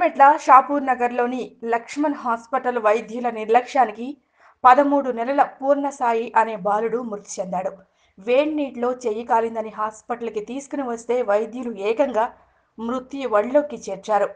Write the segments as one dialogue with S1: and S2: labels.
S1: సిరిమెట్ల షాపూర్ నగర్లోని లక్ష్మణ్ హాస్పిటల్ వైద్యుల నిర్లక్ష్యానికి పదమూడు నెలల పూర్ణసాయి అనే బాలుడు మృతి చెందాడు వేడి నీటిలో చెయ్యి కాలిందని హాస్పిటల్కి తీసుకుని వస్తే వైద్యులు ఏకంగా మృత్యు ఒళ్ళోకి చేర్చారు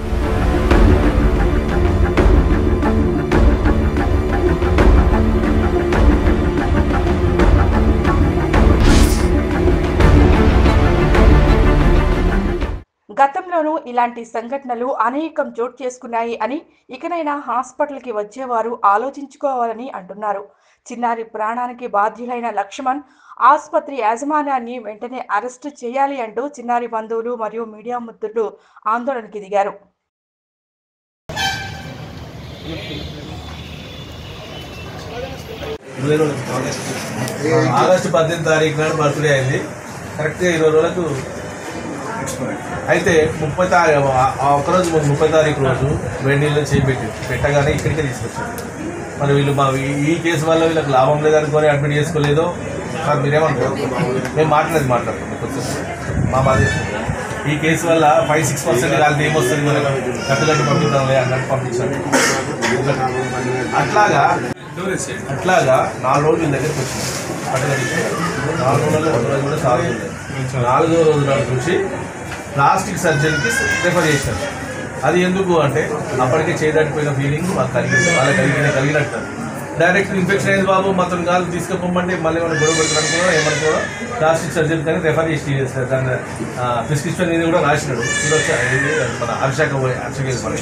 S1: గతంలోనూ ఇలాంటి సంఘటనలు అనేకం చోటు చేసుకున్నాయి అని ఇకనైనా హాస్పిటల్కి వచ్చేవారు ఆలోచించుకోవాలని అంటున్నారు చిన్నారి ప్రాణానికి బాధ్యులైన లక్ష్మణ్ ఆసుపత్రి యాజమాన్యాన్ని వెంటనే అరెస్టు చేయాలి అంటూ చిన్నారి బంధువులు మరియు మీడియా మిత్రులు ఆందోళనకి దిగారు
S2: ఇరవై రోజులు ఆగస్టు ఆగస్టు పద్దెనిమిది తారీఖు నాడు బర్త్డే అయింది కరెక్ట్గా ఇరవై రోజులకు అయితే ముప్పై తారీఖు ఆ ఒక్కరోజు ముందు ముప్పై తారీఖు రోజు వేడి నీళ్ళు చేపెట్టి పెట్టగానే ఇక్కడికే తీసుకొచ్చారు మరి వీళ్ళు మా ఈ- ఈ కేసు వల్ల వీళ్ళకి లాభం లేదనుకొని అడ్మిట్ చేసుకోలేదో సార్ మీరేమంటారు మేము మాట్లాడేది మాట్లాడుతున్నాం కొంచెం మా మాది ఈ కేసు వల్ల ఫైవ్ సిక్స్ పర్సెంట్ వాళ్ళది ఏమొస్తుంది మనకు కట్టుకట్టు పంపిద్దాంలే అన్నట్టు పంపించారు అట్లాగా అట్లాగా నాలుగు రోజులు వీళ్ళ దగ్గరికి వచ్చింది పట్టుదల నాలుగు రోజులు ఒక రోజు కూడా సాగలేదు నాలుగో రోజు నాడు చూసి ప్లాస్టిక్ సర్జరీకి ప్రిఫర్ చేశారు అది ఎందుకు అంటే అప్పటికే చేయడానికి ఫీలింగ్ మాకు కలిగింది వాళ్ళకి కలిగిన కలిగినట్టు డైరెక్ట్ ఇన్ఫెక్షన్ అయింది బాబు మొత్తం కాదు తీసుకుపోమంటే మళ్ళీ మనం గొడవ పెట్టుకుని ఏమనుకో ప్లాస్టిక్ సర్జరీ కానీ రెఫర్ చేసి చేస్తారు దాన్ని ప్రిస్క్రిప్షన్ ఇది కూడా రాసినాడు సురక్ష ఇది మన హర్షక హర్షక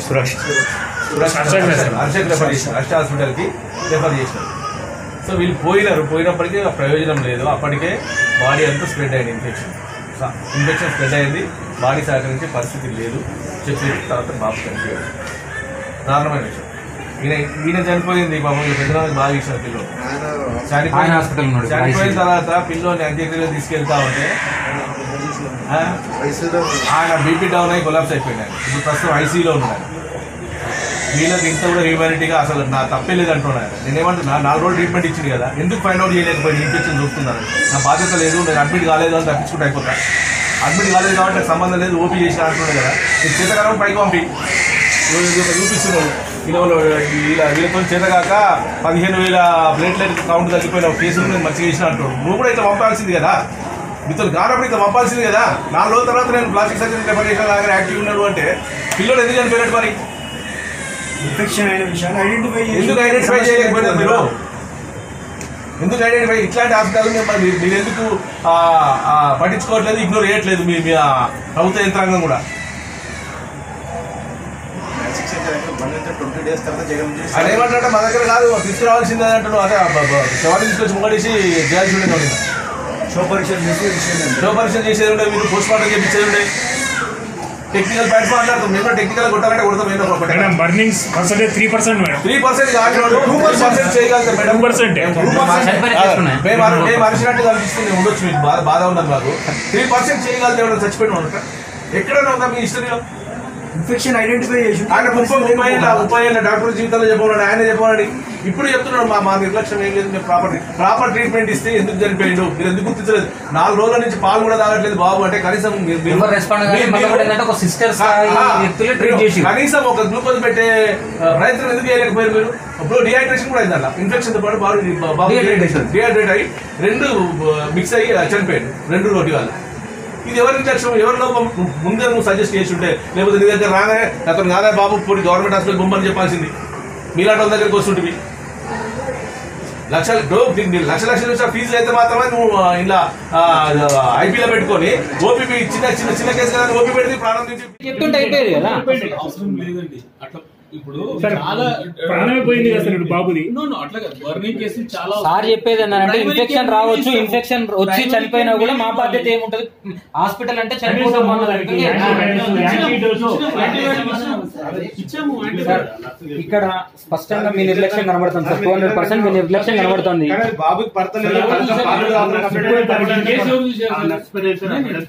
S2: హర్షక్ రెఫర్ చేసినారు హర్ష హాస్పిటల్కి రెఫర్ చేసినారు సో వీళ్ళు పోయినారు పోయినప్పటికీ ఆ ప్రయోజనం లేదు అప్పటికే బాడీ అంతా స్ప్రెడ్ అయింది ఇన్ఫెక్షన్ ఇన్ఫెక్షన్ స్ప్రెడ్ అయింది బాడీ సహకరించే పరిస్థితి లేదు చెప్పి తర్వాత బాబు చనిపోయాడు దారుణమైన విషయం ఈయన ఈయన చనిపోయింది పాపం వీళ్ళ పెద్దనాన్నకి బాగా ఇచ్చిన పిల్లలు
S3: ఆయన హాస్పిటల్ ఉన్నాడు.
S2: చనిపోయిన తర్వాత పిల్లోని అంత్యక్రియలు తీసుకెళ్తా ఉంటే ఆ, ఆయన బీపీ డౌన్ అయి కొలాప్స్ అయిపోయినాడు ఇప్పుడు ప్రస్తుతం ఐసీలో ఉన్నాడు వీళ్ళకి ఇంత కూడా హ్యూమానిటీగా అసలు నా తప్పే లేదు అంటున్నాను నేనేమంటున్నా నాలుగు రోజులు ట్రీట్మెంట్ ఇచ్చింది కదా ఎందుకు ఫైండ్ అవుట్ చేయలేకపోయింది ఇన్ఫెక్షన్ చూస్తున్నారు నా బాధ్యత లేదు నేను అడ్మిట్ కాలేదు అని తప్పించుకుంటే అయిపోతా అడ్మిట్ కాలేదు కాబట్టి నాకు సంబంధం లేదు ఓపీ చేసిన అంటున్నాడు కదా నేను చేతకాలం పైకి పంపి నువ్వు ఇది ఒకటి చూపిస్తున్నావు ఇలా ఇలా వీళ్ళతో చేతగాక పదిహేను వేల ప్లేట్లెట్ కౌంట్ తగ్గిపోయిన ఒక కేసులు నేను మంచిగా చేసిన అంటున్నాడు నువ్వు కూడా ఇట్లా పంపాల్సింది కదా మీతో కానప్పుడు ఇట్లా పంపాల్సింది కదా నాలుగు రోజుల తర్వాత నేను ప్లాస్టిక్ సర్జరీ రెఫర్ చేసిన లాగా యాక్టివ్ ఉన్నాడు అంటే పిల్లలు ఎందుకు చనిపోయినట్టు మరి
S4: ఇన్ఫెక్షన్ అయిన విషయాన్ని ఐడెంటిఫై చేసి
S2: ఎందుకు ఐడెంటిఫై చేయలేకపోయినారు మీరు ఎందుకు ఐడెంటిఫై ఇట్లాంటి హాస్పిటల్ మీరు మీరు ఎందుకు ఆ, ఆ, పట్టించుకోవట్లేదు ఇగ్నోర్ చేయట్లేదు మీ మీ ఆ ప్రభుత్వ యంత్రాంగం కూడా
S4: ట్వంటీ డేస్ తర్వాత జగన్
S2: ఆయన ఏమంటారంటే మా దగ్గర కాదు తీసుకురావాల్సిందే అంటాడు అదే శవాన్ని తీసుకొచ్చి ముంగడేసి చేయాల్సి ఉండేది
S4: షో పరీక్షలు చేసి విషయం
S2: షో పరీక్ష చేసేది ఉండే మీరు పోస్ట్ మార్టం చేయించేది ఉండే టెక్నికల్ ప్యాట్స్ మాట్లాడుతాం మేము టెక్నికల్ కొట్టాలంటే కొడతాం మేము ఒకటి
S5: madam burnings percentage three percent madam
S2: three percent కాదు టూ పర్సెంట్ చేయగలుగుతాం మేడం
S5: 2% ఏ.
S2: టూ పర్సెంట్ మేము అర- మేము అరిచినట్టు కనిపిస్తుంది ఉండొచ్చు మీకు బాధ బాధ ఉన్నది మాకు త్రీ పర్సెంట్ చేయగలిగితే ఎవరైనా చచ్చిపోయిన ఉంటా ఎక్కడైనా ఉందా మీ హిస్టరీలో
S4: ఇన్ఫెక్షన్ ఐడెంటిఫై చేసి
S2: ఆయన ముప్పై ముప్పై ఏళ్ళ ముప్పై ఏళ్ళ డాక్టర్ జీవితంలో చెప్పమన్నాడు ఆయన చెప్పమన్నాడు ఇప్పుడు చెప్తున్నాడు మా మా నిర్లక్ష్యం ఏం లేదు మేము ప్రాపర్ ప్రాపర్ ట్రీట్మెంట్ ఇస్తే ఎందుకు చనిపోయిండు మీరు ఎందుకు గుర్తించలేదు నాలుగు రోజుల నుంచి పాలు కూడా తాగట్లేదు బాబు అంటే కనీసం మీరు- మీరు-
S3: ఎవరు రెస్పాండ్ కానీ
S2: మీరు-
S3: మళ్ళీ కూడా ఏంటంటే ఒక సిస్టర్ స్థాయి
S2: ఆ,
S3: వ్యక్తులే ట్రీట్ చేసి
S2: కనీసం ఒక గ్లూకోజ్ పెట్టే ఆ, ప్రయత్నం ఎందుకు చేయలేకపోయారు మీరు ఇప్పుడు డిహైడ్రేషన్ కూడా అయిందన్న ఇన్ఫెక్షన్ తో పాటు బాడీ బాబు
S3: Dehydration.
S2: డిహైడ్రేట్ అయ్యి రెండు మిక్స్ అయ్యి చనిపోయాడు రెండు రోటి వాళ్ళు ఇది ఎవరి నిర్లక్ష్యం ఎవరి లోపం నువ్వు ముందే నువ్వు సజెస్ట్ చేసి ఉంటే లేకపోతే నీ దగ్గర రాగానే అతను కాదా బాబు పూరి గవర్నమెంట్ హాస్పిటల్ బొమ్మని చెప్పాల్సింది మీలాంటి వాళ్ళ దగ్గరికి వస్తుంటివి లక్షలు డో నీకు లక్ష లక్షల నుంచి ఫీజు అయితే మాత్రమే నువ్వు ఆ, ఇలా ఐపీలో పెట్టుకొని ఓపీపీ చిన్న చిన్న చిన్న కేసు కదా ఓపీ పెడితే ప్రారంభించి
S3: చెప్తుంటే అయిపోయేది కదా
S6: అవసరం లేదండి అట్లా ఇప్పుడు
S5: సార్,
S6: చాలా
S5: ప్రాణమే పోయింది కదా సార్ ఇప్పుడు బాబుది
S6: నో నో అట్లా కాదు బర్నింగ్ కేసులు చాలా
S3: సార్ చెప్పేది ఏంటంటే
S6: Primary
S3: ఇన్ఫెక్షన్
S6: care
S3: రావచ్చు
S6: ఇస్తాము.
S3: ఇన్ఫెక్షన్ వచ్చి
S6: Primary
S3: చనిపోయినా
S6: care
S3: కూడా మా
S6: ఇస్తాము.
S3: బాధ్యత ఏముంటది హాస్పిటల్ అంటే
S5: కనీసం
S3: చనిపోతాం
S5: మన దానికి యాంటీబయాటిక్స్, యాంటీడోస్
S6: ఇచ్చాము
S3: సార్, ఇక్కడ స్పష్టంగా మీ నిర్లక్ష్యం కనబడుతుంది సార్ టూ హండ్రెడ్ పర్సెంట్ మీ నిర్లక్ష్యం కనబడుతుంది
S4: బాబుకి పడతలేదు కనీసం పాలు తాగకుండా
S5: ఇప్పుడు కేసు ఎవరు చూశారు?
S6: నర్స్ పేరు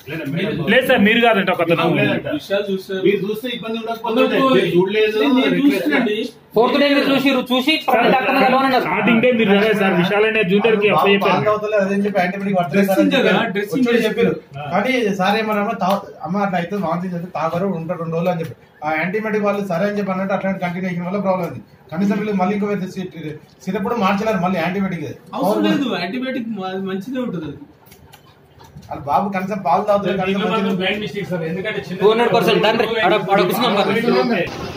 S5: లేదు సార్ మీరు కాదంట ఒక
S6: విషయాలు చూస్తే
S7: మీరు చూస్తే ఇబ్బంది ఉండకపోతే మీరు చూడలేదు
S6: నేను చూస్తున్నాండి.
S3: ఫోర్త్ డే మీరు చూసి చూసి ప్రైవేట్ డాక్టర్ కలవనన్నారు
S5: స్టార్టింగ్ డే మీరు చదివారు సార్ విశాలనే జూనియర్ కి అప్లై
S7: పాలు
S5: చెప్పారు
S7: తాగుతలేదు అదే చెప్పి యాంటీబయాటిక్
S6: Dressing కదా, dressing
S7: వచ్చి చెప్పారు
S6: చేసి-
S7: కానీ సార్ ఏమన్నా తాగు అమ్మ అట్లా అయితే వాంతి చేస్తే తాగరు ఉంటారు రెండు రోజులు అని చెప్పి ఆ యాంటీబయాటిక్ వాళ్ళు సరే అని చెప్పి అన్నట్టు అట్లాంటి కంటిన్యూషన్ వల్ల ప్రాబ్లం ఉంది కనీసం వీళ్ళు మళ్ళీ ఇంకో సిరప్ కూడా మార్చలేరు మళ్ళీ యాంటీబయాటిక్
S6: అవసరం లేదు యాంటీబయాటిక్ మంచిదే ఉంటుంది అది
S7: వాళ్ళ బాబు కనీసం పాలు తాగుతారు కనీసం మంచిగా-
S5: బ్లైండ్ మిస్టేక్ సార్ ఎందుకంటే
S3: టూ హండ్రెడ్ పర్సెంట్ దాని ఆడ ఆడ కూర్చున్నాం కదా
S5: చిన్న